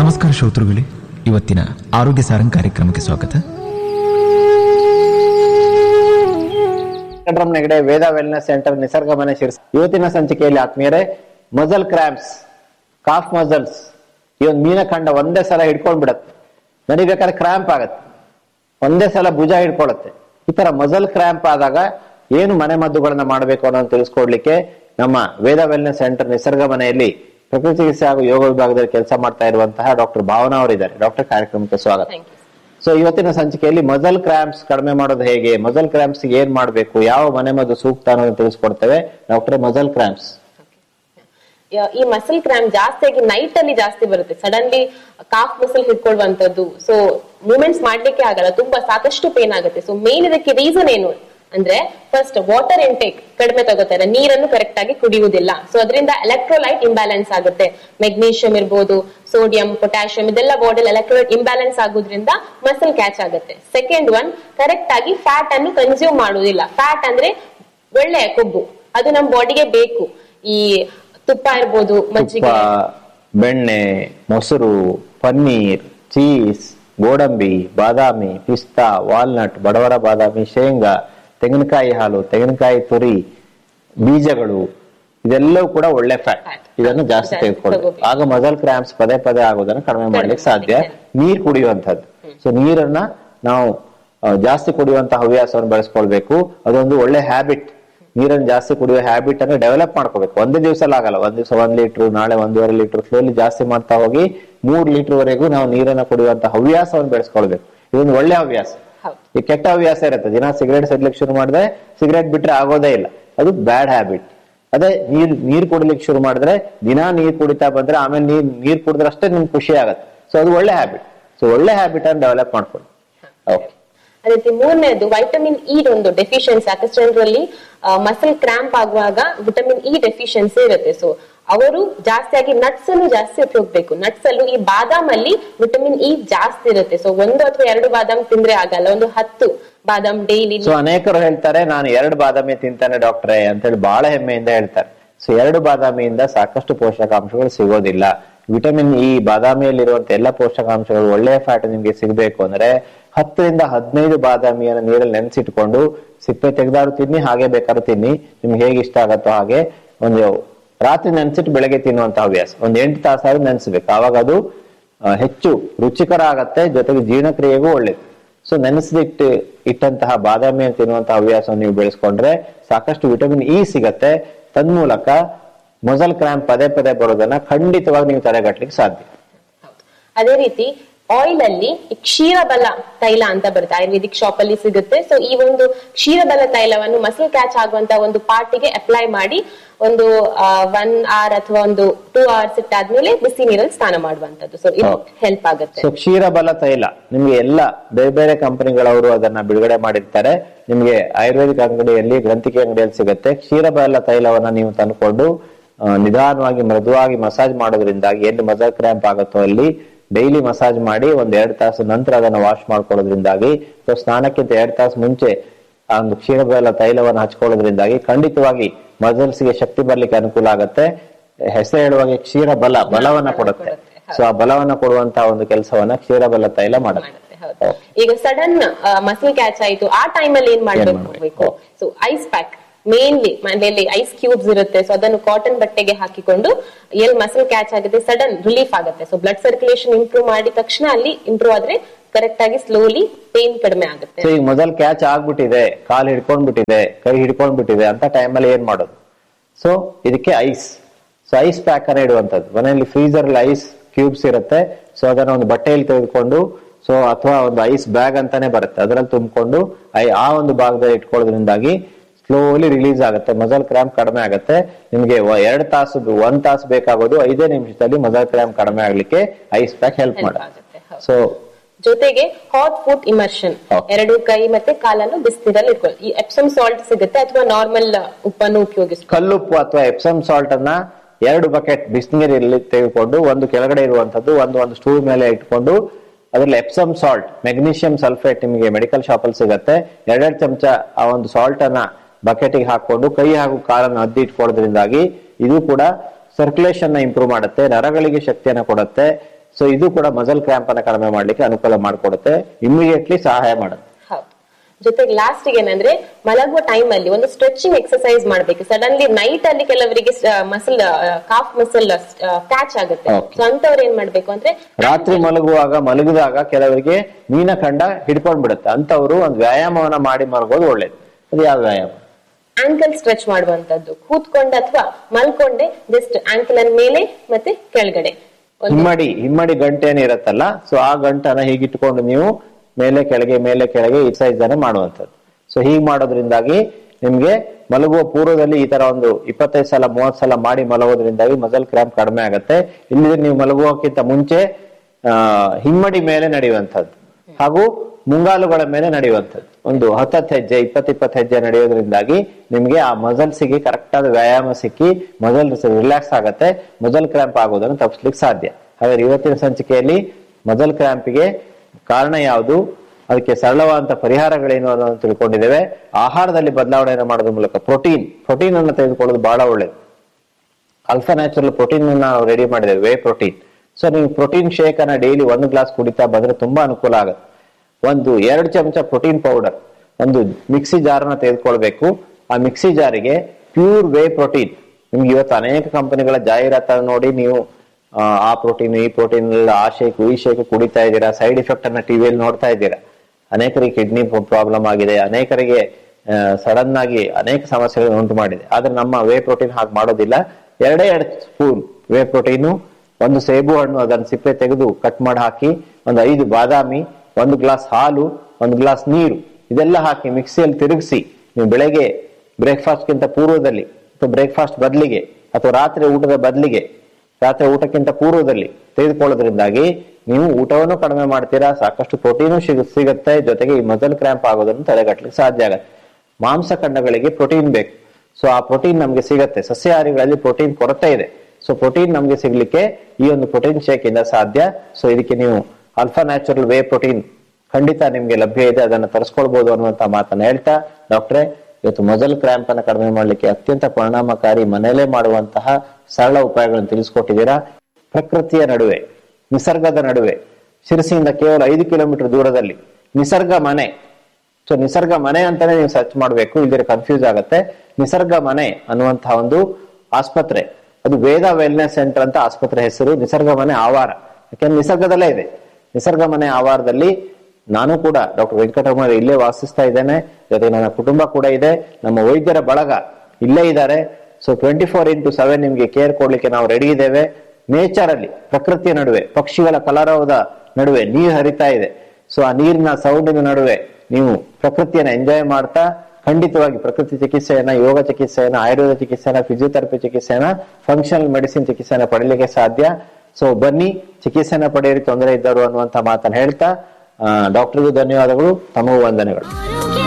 ನಮಸ್ಕಾರ ಶ್ರೋತೃಗಳೇ ಇವತ್ತಿನ ಆರೋಗ್ಯ ಸಾರಂಗ್ ಕಾರ್ಯಕ್ರಮಕ್ಕೆ ಸ್ವಾಗತ ಕಂಡ್ರಮ್ ನೆಗಡೆ ವೇದ ವೆಲ್ನೆಸ್ ಸೆಂಟರ್ ನಿಸರ್ಗ ಮನೆ ಶಿರ್ಸ್ ಇವತ್ತಿನ ಸಂಚಿಕೆಯಲ್ಲಿ ಆತ್ಮೀಯರೇ ಮಜಲ್ ಕ್ರಾಂಪ್ಸ್ ಕಾಫ್ ಮಜಲ್ಸ್ ಈ ಒಂದು ಮೀನಖಂಡ ಒಂದೇ ಸಲ ಹಿಡ್ಕೊಂಡ್ ಬಿಡತ್ತೆ ನಡಿಬೇಕಾದ್ರೆ ಕ್ರಾಂಪ್ ಆಗತ್ತೆ ಒಂದೇ ಸಲ ಭುಜ ಹಿಡ್ಕೊಳತ್ತೆ ಈ ತರ ಮಜಲ್ ಕ್ರಾಂಪ್ ಆದಾಗ ಏನು ಮನೆ ಮದ್ದುಗಳನ್ನ ಮಾಡಬೇಕು ಅನ್ನೋದು ತಿಳಿಸ್ಕೊಡ್ಲಿಕ್ಕೆ ನಮ್ಮ ವೇದ ವೆಲ್ನೆಸ್ ಸೆಂಟರ್ ನಿಸರ್ಗ ಮನೆಯಲ್ಲಿ ಪ್ರಕೃತಿ ಚಿಕಿತ್ಸೆ ಹಾಗೂ ಯೋಗ ವಿಭಾಗದಲ್ಲಿ ಕೆಲಸ ಮಾಡ್ತಾ ಇರುವಂತಹ ಡಾಕ್ಟರ್ ಭಾವನಾ ಅವರಿದ್ದಾರೆ ಡಾಕ್ಟರ್ ಕಾರ್ಯಕ್ರಮಕ್ಕೆ ಸ್ವಾಗತ ಥ್ಯಾಂಕ್ ಯು ಸೊ ಇವತ್ತಿನ ಸಂಚಿಕೆಯಲ್ಲಿ ಮಜಲ್ ಕ್ರಾಂಪ್ಸ್ ಕಡಿಮೆ ಮಾಡೋದು ಹೇಗೆ ಮಜಲ್ ಕ್ರಾಂಪ್ಸ್ ಏನ್ ಮಾಡಬೇಕು ಯಾವ ಮನೆ ಮದ್ದು ಸೂಕ್ತ ಅನ್ನೋದನ್ನ ತಿಳಿಸ್ಕೊಡ್ತೇವೆ ಡಾಕ್ಟರ್ ಮಜಲ್ ಕ್ರಾಂಪ್ಸ್ ಈ ಮಸಲ್ ಕ್ರಾಮ್ ಜಾಸ್ತಿಯಾಗಿ ನೈಟ್ ಅಲ್ಲಿ ಜಾಸ್ತಿ ಬರುತ್ತೆ ಸಡನ್ಲಿ ಕಾಫ್ ಮಸಲ್ ಹಿಡ್ಕೊಳ್ಳುವಂತದ್ದು ಸೊ ಮೂವ್ಮೆಂಟ್ಸ್ ಮಾಡ್ಲಿಕ್ಕೆ ಆಗಲ್ಲ ತುಂಬಾ ಸಾಕಷ್ಟು ಪೇನ್ ಆಗುತ್ತೆ ಸೊ ಮೇನ್ ಇದಕ್ಕೆ ರೀಸನ್ ಏನು ಅಂದ್ರೆ ಫಸ್ಟ್ ವಾಟರ್ ಇಂಟೇಕ್ ಕಡಿಮೆ ತಗೋತಾರೆ ನೀರನ್ನು ಕರೆಕ್ಟ್ ಆಗಿ ಕುಡಿಯುವುದಿಲ್ಲ ಸೊ ಅದರಿಂದ ಎಲೆಕ್ಟ್ರೋಲೈಟ್ ಇಂಬ್ಯಾಲೆನ್ಸ್ ಆಗುತ್ತೆ ಮೆಗ್ನೀಷಿಯಂ ಇರ್ಬೋದು ಸೋಡಿಯಂ ಪೊಟ್ಯಾಷಿಯಂ ಇದೆಲ್ಲ ಬಾಡಿಲಿ ಎಲೆಕ್ಟ್ರೋಲೈಟ್ ಇಂಬ್ಯಾಲೆನ್ಸ್ ಆಗೋದ್ರಿಂದ ಮಸಲ್ ಕ್ಯಾಚ್ ಆಗುತ್ತೆ ಸೆಕೆಂಡ್ ಒನ್ ಕರೆಕ್ಟ್ ಆಗಿ ಫ್ಯಾಟ್ ಅನ್ನು ಕನ್ಸ್ಯೂಮ್ ಮಾಡುವುದಿಲ್ಲ ಫ್ಯಾಟ್ ಅಂದ್ರೆ ಒಳ್ಳೆಯ ಕೊಬ್ಬು ಅದು ನಮ್ಮ ಬಾಡಿಗೆ ಬೇಕು ಈ ತುಪ್ಪ ಇರ್ಬೋದು ತುಪ್ಪ ಮಜ್ಜಿಗೆ ಬೆಣ್ಣೆ ಮೊಸರು ಪನ್ನೀರ್ ಚೀಸ್ ಗೋಡಂಬಿ ಬಾದಾಮಿ ಪಿಸ್ತಾ ವಾಲ್ನಟ್ ಬಡವರ ಬಾದಾಮಿ ಶೇಂಗಾ ತೆಂಗಿನಕಾಯಿ ಹಾಲು ತೆಂಗಿನಕಾಯಿ ತುರಿ ಬೀಜಗಳು ಇದೆಲ್ಲವೂ ಕೂಡ ಒಳ್ಳೆ ಫ್ಯಾಟ್ Fat. ಇದನ್ನು ಜಾಸ್ತಿ ಜಾಸ್ತಿ ತೆಗೆದುಕೊಳ್ಳಿ ತಗೋಬೇಕು. ಆಗ ಮಜಲ್ ಕ್ರಾಂಪ್ಸ್ ಪದೇ ಪದೇ ಆಗೋದನ್ನ ಕಡಿಮೆ ಮಾಡ್ಲಿಕ್ಕೆ ಸಾಧ್ಯ ನೀರ್ ಕುಡಿಯುವಂತದ್ದು ಸೊ ನೀರನ್ನ ನಾವು ಆ, ಜಾಸ್ತಿ ಕುಡಿಯುವಂತ ಹವ್ಯಾಸವನ್ನು ಬೆಳೆಸ್ಕೊಳ್ಬೇಕು ಅದೊಂದು ಒಳ್ಳೆ ಹ್ಯಾಬಿಟ್ ನೀರನ್ನು ಜಾಸ್ತಿ ಕುಡಿಯೋ ಹ್ಯಾಬಿಟ್ ಅನ್ನು ಡೆವಲಪ್ ಮಾಡ್ಕೋಬೇಕು ಒಂದೇ ದಿವಸ ಆಗಲ್ಲ ಒಂದ್ ದಿವಸ ಒಂದ್ ಲೀಟರ್ ನಾಳೆ ಒಂದೂವರೆ ಲೀಟರ್ ಸ್ಲೋಲಿ ಜಾಸ್ತಿ ಮಾಡ್ತಾ ಹೋಗಿ ಮೂರ್ ಲೀಟರ್ ವರೆಗೂ ನಾವು ನೀರನ್ನ ಕುಡಿಯುವಂತ ಹವ್ಯಾಸವನ್ನು ಬೆಳೆಸ್ಕೊಳ್ಬೇಕು ಇದೊಂದು ಒಳ್ಳೆ ಹವ್ಯಾಸ ಹೌದು ಈ ಕೆಟ್ಟ ಹವ್ಯಾಸ ಇರುತ್ತೆ ದಿನ ಸಿಗರೇಟ್ ಸೇದ್ಲಿಕ್ಕೆ ಶುರು ಮಾಡಿದ್ರೆ ಸಿಗರೇಟ್ ಬಿಟ್ರೆ ಆಗೋದೇ ಇಲ್ಲ ಅದು ಬ್ಯಾಡ್ ಹ್ಯಾಬಿಟ್ ಅದೇ ನೀರ್ ನೀರ್ ಕುಡಿಲಿಕ್ಕೆ ಶುರು ಮಾಡಿದ್ರೆ ದಿನ ನೀರ್ ಕುಡಿತಾ ಬಂದ್ರೆ ಆಮೇಲೆ ನೀರ್ ನೀರ್ ಕುಡಿದ್ರೆ ಅಷ್ಟೇ ನಿಮ್ಗೆ ಖುಷಿ ಆಗತ್ತೆ ಸೊ ಅದು ಒಳ್ಳೆ ಹ್ಯಾಬಿಟ್ ಸೊ ಒಳ್ಳೆ ಹ್ಯಾಬಿಟ್ ಅನ್ನು ಡೆವಲಪ್ ಮಾಡ್ಕೊಳ್ಳಿ ಓಕೆ ಅದೇ ರೀತಿ ಮೂರನೇದು ವೈಟಮಿನ್ ಇ ಒಂದು ಡೆಫಿಷಿಯನ್ಸಿ ಯಾಕಂದ್ರೆ ಜನರಲ್ಲಿ ಮಸಲ್ ಕ್ರಾಂಪ್ ಆಗುವಾಗ ವಿಟಮಿನ್ ಇ ಡೆಫಿಷಿಯನ್ಸಿ ಇರುತ್ತೆ ಸೊ ಅವರು ಜಾಸ್ತಿಯಾಗಿ ನಟ್ಸ್ ಅನ್ನು ಜಾಸ್ತಿ ಉಪಯೋಗಿಸ್ಬೇಕು ನಟ್ಸ್ ಅಲ್ಲೂ ಈ ಬಾದಾಮ್ ಅಲ್ಲಿ ವಿಟಮಿನ್ ಇ ಜಾಸ್ತಿ ಇರುತ್ತೆ ಸೊ ಒಂದು ಅಥವಾ ಎರಡು ಬಾದಾಮ್ ತಿಂದ್ರೆ ಆಗಲ್ಲ ಒಂದು ಹತ್ತು ಬಾದಾಮ್ ಡೈಲಿ ಸೊ ಅನೇಕರು ಹೇಳ್ತಾರೆ ನಾನು ಎರಡು ಬಾದಾಮಿ ತಿಂತಾನೆ ಡಾಕ್ಟ್ರೇ ಅಂತೇಳಿ ಬಹಳ ಹೆಮ್ಮೆಯಿಂದ ಹೇಳ್ತಾರೆ ಸೊ ಎರಡು ಬಾದಾಮಿಯಿಂದ ಸಾಕಷ್ಟು ಪೋಷಕಾಂಶಗಳು ಸಿಗೋದಿಲ್ಲ ವಿಟಮಿನ್ ಇ ಬಾದಾಮಿಯಲ್ಲಿರುವಂತ ಎಲ್ಲ ಪೋಷಕಾಂಶಗಳು ಒಳ್ಳೆಯ ಫ್ಯಾಟ್ ನಿಮ್ಗೆ ಸಿಗಬೇಕು ಅಂದ್ರೆ ಹತ್ತರಿಂದ ಹದಿನೈದು ಬಾದಾಮಿಯನ್ನು ನೀರಲ್ಲಿ ನೆನೆಸಿಟ್ಕೊಂಡು ಸಿಪ್ಪೆ ತೆಗೆದಾರು ತಿನ್ನಿ ಹಾಗೆ ಬೇಕಾದ್ರೂ ತಿನ್ನಿ ನಿಮ್ಗೆ ಹೇಗೆ ಇಷ್ಟ ಆಗತ್ತೋ ಹಾಗೆ ಒಂದು ರಾತ್ರಿ ನೆನೆಸಿಟ್ಟು ಬೆಳಗ್ಗೆ ತಿನ್ನುವಂತ ಹವ್ಯಾಸ ಒಂದ್ ಎಂಟು ತಾಸಾದ್ರೂ ನೆನೆಸ್ಬೇಕು ಆವಾಗ ಅದು ಆ, ಹೆಚ್ಚು ರುಚಿಕರ ಆಗತ್ತೆ ಜೊತೆಗೆ ಜೀರ್ಣಕ್ರಿಯೆಗೂ ಒಳ್ಳೇದು ಸೊ ನೆನೆಸಿಟ್ಟು ಇಟ್ಟಂತಹ ಬಾದಾಮಿಯನ್ನು ತಿನ್ನುವಂತಹ ಹವ್ಯಾಸವನ್ನು ನೀವು ಬೆಳೆಸ್ಕೊಂಡ್ರೆ ಸಾಕಷ್ಟು ವಿಟಮಿನ್ ಇ ಸಿಗತ್ತೆ ತನ್ಮೂಲಕ ಮೊಸಲ್ ಕ್ರಾಂಪ್ ಪದೇ ಪದೇ ಬರೋದನ್ನ ಖಂಡಿತವಾಗಿ ನೀವು ತಡೆಗಟ್ಟಲಿಕ್ಕೆ ಸಾಧ್ಯ ಅದೇ ರೀತಿ ಆಯಿಲ್ ಅಲ್ಲಿ ಈ ಕ್ಷೀರಬಲ ತೈಲ ಅಂತ ಬರುತ್ತೆ ಆಯುರ್ವೇದಿಕ್ ಶಾಪ್ ಅಲ್ಲಿ ಸಿಗುತ್ತೆ ಸೊ ಈ ಒಂದು ಕ್ಷೀರಬಲ ತೈಲವನ್ನು ಮಸಲ್ ಕ್ಯಾಚ್ ಆಗುವಂತ ಒಂದು ಪಾರ್ಟಿಗೆ ಅಪ್ಲೈ ಮಾಡಿ ಒಂದು ಒನ್ ಅವರ್ ಅಥವಾ ಒಂದು ಟೂ ಅವರ್ಸ್ ಇಟ್ಟಾದ್ಮೇಲೆ ಬಿಸಿ ನೀರಲ್ಲಿ ಸ್ನಾನ ಮಾಡುವಂತದ್ದು ಸೊ ಇದು Okay. ಹೆಲ್ಪ್ ಆಗುತ್ತೆ ಸೊ ಕ್ಷೀರಬಲ ತೈಲ ನಿಮ್ಗೆ ಎಲ್ಲ ಬೇರೆ ಬೇರೆ ಕಂಪನಿಗಳವರು ಅದನ್ನ ಬಿಡುಗಡೆ ಮಾಡಿರ್ತಾರೆ ನಿಮ್ಗೆ ಆಯುರ್ವೇದಿಕ್ ಅಂಗಡಿಯಲ್ಲಿ ಗ್ರಂಥಿಕೆ ಅಂಗಡಿಯಲ್ಲಿ ಸಿಗುತ್ತೆ ಕ್ಷೀರಬಲ ತೈಲವನ್ನ ನೀವು ತಂದುಕೊಂಡು ಆ, ನಿಧಾನವಾಗಿ ಮೃದುವಾಗಿ ಮಸಾಜ್ ಮಾಡೋದ್ರಿಂದಾಗಿ ಎಲ್ಲಿ ಮಜಲ್ ಕ್ರ್ಯಾಂಪ್ ಆಗುತ್ತೋ ಅಲ್ಲಿ ಡೈಲಿ ಮಸಾಜ್ ಮಾಡಿ ಒಂದ್ ಎರಡ್ ತಾಸು ನಂತರ ಅದನ್ನ ವಾಶ್ ಮಾಡ್ಕೊಳ್ಳೋದ್ರಿಂದಾಗಿ ಸೊ ಸ್ನಾನಕ್ಕಿಂತ ಎರಡ್ ತಾಸು ಮುಂಚೆ ಆ ಒಂದು ಕ್ಷೀರಬಲ ತೈಲವನ್ನು ಹಚ್ಕೊಳ್ಳೋದ್ರಿಂದಾಗಿ ಖಂಡಿತವಾಗಿ ಮಸಲ್ಸ್ಗೆ ಶಕ್ತಿ ಬರ್ಲಿಕ್ಕೆ ಅನುಕೂಲ ಆಗುತ್ತೆ ಹೆಸರು ಹೇಳುವಾಗೆ ಕ್ಷೀರ ಬಲ ಬಲವನ್ನ ಕೊಡುತ್ತೆ ಸೊ ಆ ಬಲವನ್ನ ಕೊಡುವಂತ ಒಂದು ಕೆಲಸವನ್ನ ಕ್ಷೀರಬಲ ತೈಲ ಮಾಡುತ್ತೆ ಮಾಡುತ್ತೆ, ಹೌದು. ಈಗ ಸಡನ್ ಮಸಲ್ ಕ್ಯಾಚ್ ಆಯ್ತು ಆ ಟೈಮ್ ಅಲ್ಲಿ ಏನ್ ಮಾಡ್ಬೇಕು? ಮಾಡ್ಬೇಕು ಸೊ ಐಸ್ ಪ್ಯಾಕ್ ಮೇನ್ಲಿ ಮನೆಯಲ್ಲಿ ಐಸ್ ಕ್ಯೂಬ್ಸ್ ಇರುತ್ತೆ ಸೊ ಅದನ್ನು ಕಾಟನ್ ಬಟ್ಟೆಗೆ ಹಾಕಿಕೊಂಡು ಎಲ್ಲಿ ಮಸಲ್ ಕ್ಯಾಚ್ ಆಗುತ್ತೆ ಸಡನ್ ರಿಲೀಫ್ ಆಗುತ್ತೆ ಸೊ ಬ್ಲಡ್ ಸರ್ಕ್ಯುಲೇಷನ್ ಇಂಪ್ರೂವ್ ಮಾಡಿದ ತಕ್ಷಣ ಅಲ್ಲಿ ಇಂಪ್ರೂವ್ ಆದ್ರೆ ಕರೆಕ್ಟ್ ಆಗಿ ಸ್ಲೋಲಿ ಪೇನ್ ಕಡಿಮೆ ಆಗುತ್ತೆ ಸೊ ಈಗ ಮೊದಲ್ ಕ್ಯಾಚ್ ಆಗ್ಬಿಟ್ಟಿದೆ ಕಾಲ್ ಹಿಡ್ಕೊಂಡ್ಬಿಟ್ಟಿದೆ ಕೈ ಹಿಡ್ಕೊಂಡ್ಬಿಟ್ಟಿದೆ ಅಂತ ಟೈಮಲ್ಲಿ ಏನ್ ಮಾಡೋದು ಸೊ ಇದಕ್ಕೆ ಐಸ್ ಸೊ ಐಸ್ ಪ್ಯಾಕ್ ಅನ್ನ ಇಡುವಂತದ್ದು ಮನೆಯಲ್ಲಿ ಫ್ರೀಸರ್ ಅಲ್ಲಿ ಐಸ್ ಕ್ಯೂಬ್ಸ್ ಇರುತ್ತೆ ಸೊ ಅದನ್ನ ಒಂದು ಬಟ್ಟೆಯಲ್ಲಿ ತೆಗೆದುಕೊಂಡು ಸೊ ಅಥವಾ ಒಂದು ಐಸ್ ಬ್ಯಾಗ್ ಅಂತಾನೆ ಬರುತ್ತೆ ಅದರಲ್ಲಿ ತುಂಬಿಕೊಂಡು ಆ ಒಂದು ಭಾಗದಲ್ಲಿ ಇಟ್ಕೊಳ್ಳೋದ್ರಿಂದಾಗಿ ಸ್ಲೋಲಿ ರಿಲೀಸ್ ಆಗುತ್ತೆ ಮಜಲ್ ಕ್ರ್ಯಾಂಪ್ ಕಡಿಮೆ ಆಗುತ್ತೆ ನಿಮ್ಗೆ ವ- ಎರಡ್ ತಾಸು ಒಂದ್ ತಾಸು ಬೇಕಾಗೋದು ಐದೇ ನಿಮಿಷದಲ್ಲಿ ಮಜಲ್ ಕ್ರ್ಯಾಂಪ್ ಕಡಿಮೆ ಆಗ್ಲಿಕ್ಕೆ ಐಸ್ ಪ್ಯಾಕ್ ಹೆಲ್ಪ್ Help ಮಾಡುತ್ತೆ ಆಗುತ್ತೆ, ಹೌದು. ಸೊ ಜೊತೆಗೆ ಹಾಟ್ ಫುಡ್ ಇಮರ್ಷನ್ Okay. ಎರಡು ಕೈ ಮತ್ತೆ ಕಾಲನ್ನು ಬಿಸಿನೀರಲ್ಲಿ ಇಟ್ಕೊಳ್ಳಿ ಈ ಎಪ್ಸಮ್ ಸಾಲ್ಟ್ ಸಿಗುತ್ತೆ ಅಥವಾ ನಾರ್ಮಲ್ ಉಪ್ಪನ್ನು ಉಪಯೋಗಿಸ್ಕೊಳ್ಳಿ ಕಲ್ಲುಪ್ಪು ಅಥವಾ ಎಪ್ಸಮ್ ಸಾಲ್ಟ್ ಅನ್ನ ಎರಡು ಬಕೆಟ್ ಬಿಸಿನೀರಲ್ಲಿ ತೆಗೆದುಕೊಂಡು ಒಂದು ಕೆಳಗಡೆ ಇರುವಂತದ್ದು ಒಂದು ಒಂದು ಸ್ಟೂಲ್ ಮೇಲೆ ಇಟ್ಕೊಂಡು ಅದ್ರಲ್ಲಿ ಎಪ್ಸಮ್ ಸಾಲ್ಟ್ ಮೆಗ್ನೀಷಿಯಂ ಸಲ್ಫೇಟ್ ನಿಮಗೆ ಮೆಡಿಕಲ್ ಶಾಪ್ ಅಲ್ಲಿ ಸಿಗತ್ತೆ ಎರಡೆರಡು ಚಮಚ ಆ ಒಂದು ಸಾಲ್ಟ್ ಅನ್ನ ಬಕೆಟಿಗೆ ಹಾಕೊಂಡು ಕೈ ಹಾಗೂ ಕಾಲನ್ನು ಅದ್ದಿ ಇಟ್ಕೊಳ್ಳೋದ್ರಿಂದಾಗಿ ಇದು ಕೂಡ ಸರ್ಕ್ಯುಲೇಷನ್ ನ ಇಂಪ್ರೂವ್ ಮಾಡುತ್ತೆ ನರಗಳಿಗೆ ಶಕ್ತಿಯನ್ನ ಕೊಡುತ್ತೆ ಸೊ ಇದು ಕೂಡ ಮಸಲ್ ಕ್ರ್ಯಾಂಪ್ ಅನ್ನ ಕಡಿಮೆ ಮಾಡ್ಲಿಕ್ಕೆ ಅನುಕೂಲ ಮಾಡಿಕೊಡುತ್ತೆ ಇಮಿಡಿಯೇಟ್ಲಿ ಸಹಾಯ ಮಾಡುತ್ತೆ ಹೌದು ಜೊತೆಗೆ ಲಾಸ್ಟ್ ಏನಂದ್ರೆ ಮಲಗುವ ಟೈಮ್ ಅಲ್ಲಿ ಒಂದು ಸ್ಟ್ರೆಚಿಂಗ್ ಎಕ್ಸರ್ಸೈಸ್ ಮಾಡ್ಬೇಕು ಸಡನ್ಲಿ ನೈಟ್ ಅಲ್ಲಿ ಕೆಲವರಿಗೆ ಮಸಲ್ ಕಾಫ್ ಮಸಲ್ ಕ್ಯಾಚ್ ಆಗುತ್ತೆ Okay. ಸೊ ಅಂತವ್ರು ಏನ್ ಮಾಡ್ಬೇಕು ಅಂದ್ರೆ ರಾತ್ರಿ ಮಲಗುವಾಗ ಮಲಗಿದಾಗ ಕೆಲವರಿಗೆ ಮೀನಖಂಡ ಹಿಡ್ಕೊಂಡ್ ಬಿಡುತ್ತೆ ಅಂತವರು ಒಂದು ವ್ಯಾಯಾಮವನ್ನ ಮಾಡಿ ಮಲಗೋದು ಒಳ್ಳೇದು ಅದು ಯಾವ ವ್ಯಾಯಾಮ ಆಂಕಲ್ ಸ್ಟ್ರೆಚ್ ಮಾಡುವಂತದ್ದು ಕೂತ್ಕೊಂಡೆ ಅಥವಾ ಮಲ್ಕೊಂಡೆ ಜಸ್ಟ್ ಆಂಕಲ್ ಅನ್ ಮೇಲೆ ಮತ್ತೆ ಕೆಳಗಡೆ ಒಂದು ಹಿಮ್ಮಡಿ ಹಿಮ್ಮಡಿ ಗಂಟೆ ಏನು ಇರತ್ತಲ್ಲ ಸೊ ಆ ಗಂಟನ ಹೀಗಿಟ್ಕೊಂಡು ನೀವು ಮೇಲೆ ಕೆಳಗೆ ಮೇಲೆ ಕೆಳಗೆ ಎಕ್ಸಸೈಸ್ ಅನ್ನ ಮಾಡುವಂಥದ್ದು ಸೊ ಹೀಗೆ ಮಾಡೋದ್ರಿಂದಾಗಿ ನಿಮ್ಗೆ ಮಲಗುವ ಪೂರ್ವದಲ್ಲಿ ಈ ತರ ಒಂದು ಇಪ್ಪತ್ತೈದು ಸಲ ಮೂವತ್ತು ಸಲ ಮಾಡಿ ಮಲಗೋದ್ರಿಂದಾಗಿ ಮಸಲ್ ಕ್ರ್ಯಾಂಪ್ ಕಡಿಮೆ ಆಗುತ್ತೆ ಇಲ್ಲಿ ನೀವು ಮಲಗುವಕ್ಕಿಂತ ಮುಂಚೆ ಆ ಹಿಮ್ಮಡಿ ಮೇಲೆ ನಡೆಯುವಂಥದ್ದು ಹಾಗೂ ಮುಂಗಾಲುಗಳ ಮೇಲೆ ನಡೆಯುವಂಥದ್ದು ಒಂದು ಹತ್ತತ್ತು ಹೆಜ್ಜೆ ಇಪ್ಪತ್ತು ಇಪ್ಪತ್ತು ಹೆಜ್ಜೆ ನಡೆಯೋದ್ರಿಂದಾಗಿ ನಿಮ್ಗೆ ಆ ಮಸಲ್ಸಿಗೆ ಕರೆಕ್ಟ್ ಆದ ವ್ಯಾಯಾಮ ಸಿಕ್ಕಿ ಮಸಲ್ ರಿಲ್ಯಾಕ್ಸ್ ಆಗತ್ತೆ ಮಸಲ್ ಕ್ರ್ಯಾಂಪ್ ಆಗೋದನ್ನು ತಪ್ಪಿಸ್ಲಿಕ್ಕೆ ಸಾಧ್ಯ ಹಾಗಾದ್ರೆ ಇವತ್ತಿನ ಸಂಚಿಕೆಯಲ್ಲಿ ಮಸಲ್ ಕ್ರ್ಯಾಂಪಿಗೆ ಕಾರಣ ಯಾವುದು ಅದಕ್ಕೆ ಸರಳವಾದಂತ ಪರಿಹಾರಗಳೇನು ಅನ್ನೋದನ್ನು ತಿಳ್ಕೊಂಡಿದ್ದೇವೆ ಆಹಾರದಲ್ಲಿ ಬದಲಾವಣೆಯನ್ನು ಮಾಡೋದ್ರ ಮೂಲಕ ಪ್ರೋಟೀನ್ ಪ್ರೋಟೀನ್ ಅನ್ನು ತೆಗೆದುಕೊಳ್ಳೋದು ಬಹಳ ಒಳ್ಳೆಯದು ಅಲ್ಫಾ ನ್ಯಾಚುರಲ್ ಪ್ರೋಟೀನ್ ನಾವು ರೆಡಿ ಮಾಡಿದ್ದೇವೆ ವೇ ಪ್ರೋಟೀನ್ ಸೊ ನೀವು ಪ್ರೋಟೀನ್ ಶೇಕ್ ಅನ್ನ ಡೈಲಿ ಒಂದು ಗ್ಲಾಸ್ ಕುಡಿತಾ ಬಂದ್ರೆ ತುಂಬಾ ಅನುಕೂಲ ಆಗುತ್ತೆ ಒಂದು ಎರಡು ಚಮಚ ಪ್ರೋಟೀನ್ ಪೌಡರ್ ಒಂದು ಮಿಕ್ಸಿ ಜಾರನ್ನ ತೆಗೆದುಕೊಳ್ಬೇಕು ಆ ಮಿಕ್ಸಿ ಜಾರಿಗೆ ಪ್ಯೂರ್ ವೇ ಪ್ರೋಟೀನ್ ನಿಮ್ಗೆ ಇವತ್ತು ಅನೇಕ ಕಂಪನಿಗಳ ಜಾಹೀರಾತನ್ನು ನೋಡಿ ನೀವು ಆ, ಆ ಪ್ರೋಟೀನ್ ಈ ಪ್ರೋಟೀನ್ ಆ ಶೇಕು ಈ ಶೇಕು ಕುಡಿತಾ ಇದ್ದೀರಾ ಸೈಡ್ ಇಫೆಕ್ಟ್ ಅನ್ನ ಟಿವಿಯಲ್ಲಿ ನೋಡ್ತಾ ಇದ್ದೀರಾ ಅನೇಕರಿಗೆ ಕಿಡ್ನಿ ಪ್ರಾಬ್ಲಮ್ ಆಗಿದೆ ಅನೇಕರಿಗೆ ಸಡನ್ ಆಗಿ ಅನೇಕ ಸಮಸ್ಯೆಗಳನ್ನು ಉಂಟು ಮಾಡಿದೆ ಆದ್ರೆ ನಮ್ಮ ವೇ ಪ್ರೋಟೀನ್ ಹಾಗೆ ಮಾಡೋದಿಲ್ಲ ಎರಡೇ ಎರಡು ಸ್ಪೂನ್ ವೇ ಪ್ರೋಟೀನು ಒಂದು ಸೇಬು ಹಣ್ಣು ಅದನ್ನ ಸಿಪ್ಪೆ ತೆಗೆದು ಕಟ್ ಮಾಡಿ ಹಾಕಿ ಒಂದು ಐದು ಬಾದಾಮಿ ಒಂದು ಗ್ಲಾಸ್ ಹಾಲು ಒಂದು ಗ್ಲಾಸ್ ನೀರು ಇದೆಲ್ಲ ಹಾಕಿ ಮಿಕ್ಸಿಯಲ್ಲಿ ತಿರುಗಿಸಿ ನೀವು ಬೆಳಗ್ಗೆ ಬ್ರೇಕ್ಫಾಸ್ಟ್ಗಿಂತ ಪೂರ್ವದಲ್ಲಿ ಅಥವಾ ಬ್ರೇಕ್ಫಾಸ್ಟ್ ಬದಲಿಗೆ ಅಥವಾ ರಾತ್ರಿ ಊಟದ ಬದಲಿಗೆ ರಾತ್ರಿ ಊಟಕ್ಕಿಂತ ಪೂರ್ವದಲ್ಲಿ ತೆಗೆದುಕೊಳ್ಳೋದ್ರಿಂದಾಗಿ ನೀವು ಊಟವನ್ನು ಕಡಿಮೆ ಮಾಡ್ತೀರಾ ಸಾಕಷ್ಟು ಪ್ರೋಟೀನು ಸಿಗ ಸಿಗುತ್ತೆ ಜೊತೆಗೆ ಈ ಮಸಲ್ ಕ್ರ್ಯಾಂಪ್ ಆಗೋದನ್ನು ತಡೆಗಟ್ಟಲಿಕ್ಕೆ ಸಾಧ್ಯ ಆಗುತ್ತೆ ಮಾಂಸಖಂಡಗಳಿಗೆ ಪ್ರೋಟೀನ್ ಬೇಕು ಸೊ ಆ ಪ್ರೋಟೀನ್ ನಮಗೆ ಸಿಗತ್ತೆ ಸಸ್ಯಾಹಾರಿಗಳಲ್ಲಿ ಪ್ರೋಟೀನ್ ಕೊರತೆ ಇದೆ ಸೊ ಪ್ರೋಟೀನ್ ನಮಗೆ ಸಿಗ್ಲಿಕ್ಕೆ ಈ ಒಂದು ಪ್ರೋಟೀನ್ ಶೇಕ್ ಇಂದ ಸಾಧ್ಯ ಸೊ ಇದಕ್ಕೆ ನೀವು ಅಲ್ಫಾ ನ್ಯಾಚುರಲ್ ವೇ ಪ್ರೋಟೀನ್ ಖಂಡಿತ ನಿಮ್ಗೆ ಲಭ್ಯ ಇದೆ ಅದನ್ನು ತರಿಸ್ಕೊಳ್ಬಹುದು ಅನ್ನುವಂತ ಮಾತನ್ನ ಹೇಳ್ತಾ ಡಾಕ್ಟ್ರೆ ಇವತ್ತು ಮೊದಲ್ ಕ್ರ್ಯಾಂಪ್ ಅನ್ನ ಕಡಿಮೆ ಮಾಡಲಿಕ್ಕೆ ಅತ್ಯಂತ ಪರಿಣಾಮಕಾರಿ ಮನೆಯಲ್ಲೇ ಮಾಡುವಂತಹ ಸರಳ ಉಪಾಯಗಳನ್ನು ತಿಳಿಸ್ಕೊಟ್ಟಿದ್ದೀರಾ ಪ್ರಕೃತಿಯ ನಡುವೆ ನಿಸರ್ಗದ ನಡುವೆ ಶಿರಸಿಯಿಂದ ಕೇವಲ ಐದು ಕಿಲೋಮೀಟರ್ ದೂರದಲ್ಲಿ ನಿಸರ್ಗ ಮನೆ ಸೊ ನಿಸರ್ಗ ಮನೆ ಅಂತಾನೆ ನೀವು ಸರ್ಚ್ ಮಾಡಬೇಕು ಇಲ್ದಿರ ಕನ್ಫ್ಯೂಸ್ ಆಗತ್ತೆ ನಿಸರ್ಗ ಮನೆ ಅನ್ನುವಂತಹ ಒಂದು ಆಸ್ಪತ್ರೆ ಅದು ವೇದ ವೆಲ್ನೆಸ್ ಸೆಂಟರ್ ಅಂತ ಆಸ್ಪತ್ರೆ ಹೆಸರು ನಿಸರ್ಗ ಮನೆ ಆವಾರ ಯಾಕೆಂದ್ರೆ ನಿಸರ್ಗದಲ್ಲೇ ಇದೆ ನಿಸರ್ಗ ಮನೆ ಆವಾರದಲ್ಲಿ ನಾನು ಕೂಡ ಡಾಕ್ಟರ್ ವೆಂಕಟರಮಣ ಇಲ್ಲೇ ವಾಸಿಸ್ತಾ ಇದ್ದೇನೆ ಜೊತೆಗೆ ನನ್ನ ಕುಟುಂಬ ಕೂಡ ಇದೆ ನಮ್ಮ ವೈದ್ಯರ ಬಳಗ ಇಲ್ಲೇ ಇದ್ದಾರೆ so twenty four into seven ನಿಮ್ಗೆ ಕೇರ್ ಕೊಡ್ಲಿಕ್ಕೆ ನಾವು ರೆಡಿ ಇದ್ದೇವೆ ನೇಚರ್ ಅಲ್ಲಿ ಪ್ರಕೃತಿಯ ನಡುವೆ ಪಕ್ಷಿಗಳ ಕಲರವದ ನಡುವೆ ನೀರು ಹರಿತಾ ಇದೆ ಸೊ ಆ ನೀರಿನ ಸೌಂಡಿನ ನಡುವೆ ನೀವು ಪ್ರಕೃತಿಯನ್ನ ಎಂಜಾಯ್ ಮಾಡ್ತಾ ಖಂಡಿತವಾಗಿ ಪ್ರಕೃತಿ ಚಿಕಿತ್ಸೆಯನ್ನ ಯೋಗ ಚಿಕಿತ್ಸೆಯನ್ನ ಆಯುರ್ವೇದ ಚಿಕಿತ್ಸೆಯನ್ನ ಫಿಸಿಯೋಥೆರಪಿ ಚಿಕಿತ್ಸೆಯನ್ನ ಫಂಕ್ಷನಲ್ ಮೆಡಿಸಿನ್ ಚಿಕಿತ್ಸೆಯನ್ನ ಪಡೀಲಿಕ್ಕೆ ಸಾಧ್ಯ ಸೊ ಬನ್ನಿ ಚಿಕಿತ್ಸೆಯನ್ನ ಪಡೆಯಿರಿ ತೊಂದರೆ ಇದ್ದರು ಅನ್ನುವಂತ ಮಾತನ್ನ ಹೇಳ್ತಾ ಡಾಕ್ಟರ್ಗೂ ಧನ್ಯವಾದಗಳು ತಮಗೂ ವಂದನೆಗಳು ಆರೋಗ್ಯ